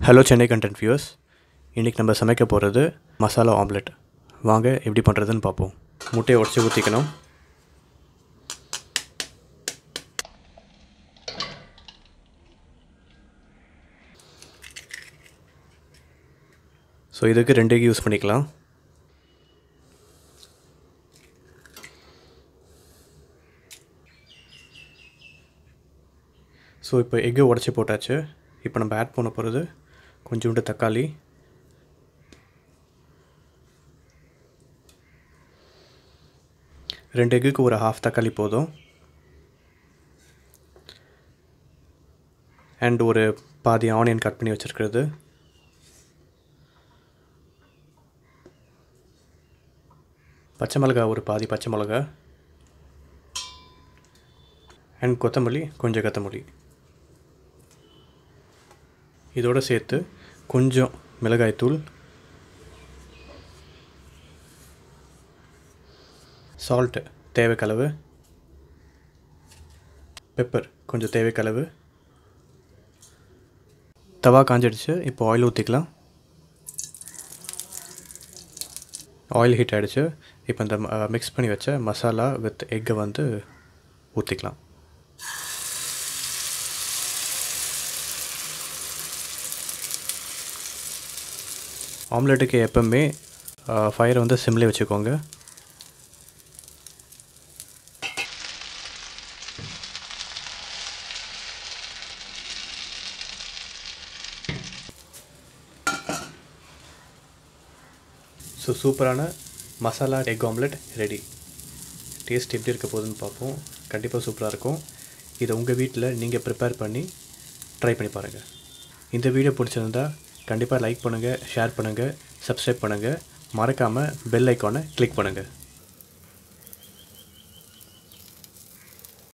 hello Chennai content views இன்றைக்கி நம்ம சமைக்க போகிறது மசாலா ஆம்லெட் வாங்க எப்படி பண்ணுறதுன்னு பார்ப்போம் முட்டையை உடச்சி ஊற்றிக்கணும் ஸோ இதுக்கு ரெண்டு egg யூஸ் பண்ணிக்கலாம் ஸோ இப்போ எக்கு உடச்சி போட்டாச்சு இப்போ நம்ம ஆட் பண்ண போகிறது கொஞ்சோண்டு தக்காளி ரெண்டு எக்குக்கு ஒரு ஹாஃப் தக்காளி போதும் அண்ட் ஒரு பாதி ஆனியன் கட் பண்ணி வச்சுருக்கிறது பச்சை மிளகா ஒரு பாதி பச்சை மிளகா அண்ட் கொத்தமல்லி கொஞ்சம் கொத்தமல்லி இதோடு சேர்த்து கொஞ்சம் மிளகாய்த்தூள் சால்ட்டு தேவைக்களவு பெப்பர் கொஞ்சம் தேவைக்களவு தவா காஞ்சிடுச்சு இப்போ ஆயில் ஊற்றிக்கலாம் ஆயில் ஹீட் ஆகிடுச்சு இப்போ இந்த மிக்ஸ் பண்ணி வச்ச மசாலா வித் எக்கை வந்து ஊற்றிக்கலாம் ஆம்லெட்டுக்கு எப்பவுமே ஃபயரை வந்து சிம்லேயே வச்சுக்கோங்க ஸோ சூப்பரான masala egg omelette ready taste எப்படி இருக்க போகுதுன்னு பார்ப்போம் கண்டிப்பாக சூப்பராக இருக்கும் இதை உங்கள் வீட்டில் நீங்கள் ப்ரிப்பேர் பண்ணி ட்ரை பண்ணி பாருங்கள் இந்த வீடியோ பிடிச்சிருந்தா கண்டிப்பாக லைக் பண்ணுங்கள் ஷேர் பண்ணுங்கள் சப்ஸ்கிரைப் பண்ணுங்கள் மறக்காமல் பெல் ஐக்கானை கிளிக் பண்ணுங்கள்